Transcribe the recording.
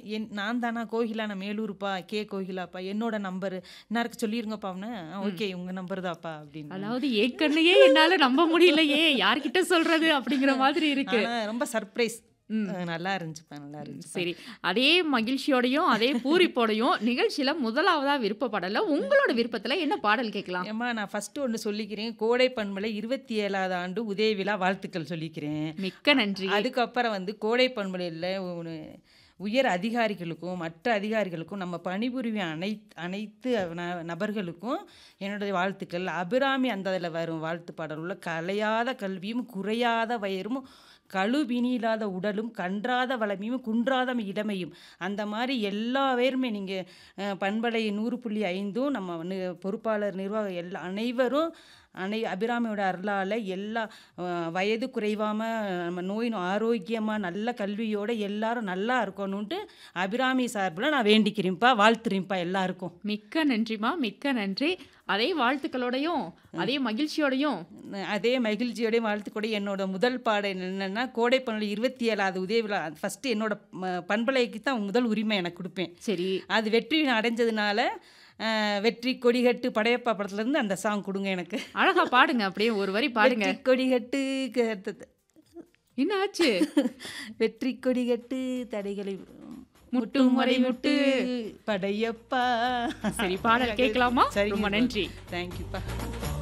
என் நான் தானா கோகிலா நான் மேலூருப்பா கே கோகிலாப்பா என்னோட நம்பரு இன்னாருக்கு சொல்லிருங்கப்பா அவனு ஓகே உங்க நம்பர் தான்ப்பா அப்படின்னு அதாவது ஏற்கனவே என்னால நம்ப முடியலையே யார்கிட்ட சொல்றது அப்படிங்கிற மாதிரி இருக்கு ஆனா ரொம்ப சர்ப்ரைஸ் நல்லா இருந்துச்சுப்பா நல்லா இருந்துச்சு சரி அதே மகிழ்ச்சியோடையும் அதே பூரிப்போடையும் நிகழ்ச்சியில முதலாவதா விருப்பப்படல உங்களோட விருப்பத்துல என்ன பாடல் கேட்கலாம் ஏம்மா நான் ஃபர்ஸ்ட் ஒன்று சொல்லிக்கிறேன் கோடை பண்பலை இருபத்தி ஏழாவது ஆண்டு உதய விழா வாழ்த்துக்கள் சொல்லிக்கிறேன் மிக்க நன்றி அதுக்கப்புறம் வந்து கோடை பண்பலையில் ஒரு உயர் அதிகாரிகளுக்கும் மற்ற அதிகாரிகளுக்கும் நம்ம பணிபுரியும் அனைத்து அனைத்து ந- நபர்களுக்கும் என்னுடைய வாழ்த்துக்கள் அபிராமி அந்த அதில் வரும் வாழ்த்து பாடல் உள்ள கலையாத கல்வியும் குறையாத வயரும் கழுவினி இல்லாத உடலும் கன்றாத வளமையும் குன்றாத இடமையும் அந்த மாதிரி எல்லா பேருமே நீங்கள் பண்பலை நூறு புள்ளி ஐந்தும் நம்ம நி- பொறுப்பாளர் நிர்வாகம் எல்லா அனைவரும் அனை அபிராமியோட அருளால் எல்லா அஹ், வயது குறைவாமல் நம்ம நோய் ஆரோக்கியமாக நல்ல கல்வியோட எல்லாரும் நல்லா இருக்கணுன்ட்டு அபிராமி சார்பில் நான் வேண்டிக்கிறேன்ப்பா வாழ்த்துறேன்ப்பா எல்லாருக்கும் மிக்க நன்றிமா மிக்க நன்றி அதே வாழ்த்துக்களோடையும் அதே மகிழ்ச்சியோடையும் அதே மகிழ்ச்சியோட வாழ்த்துக்கூட என்னோட முதல் பாடம் என்னென்னா கோடை பண்பலை இருபத்தி ஏழாவது உதய விழா ஃபஸ்ட்டு என்னோட ம- பண்பலைக்கு தான் முதல் உரிமை எனக்கு கொடுப்பேன் சரி அது வெற்றி அடைஞ்சதுனால அஹ், வெற்றி கொடிகட்டு படையப்பா படத்துலேருந்து அந்த சாங் கொடுங்க எனக்கு அழகா பாடுங்க அப்படியே ஒரு வரி பாடுங்க வெற்றி கொடிகட்டு க- என்ன ஆச்சு வெற்றி கொடிகட்டு தடைகளை முட்டும் வரை முட்டு. படையப்பா சரி பாடல் கேட்கலாமா ரொம்ப நன்றி தேங்க்யூப்பா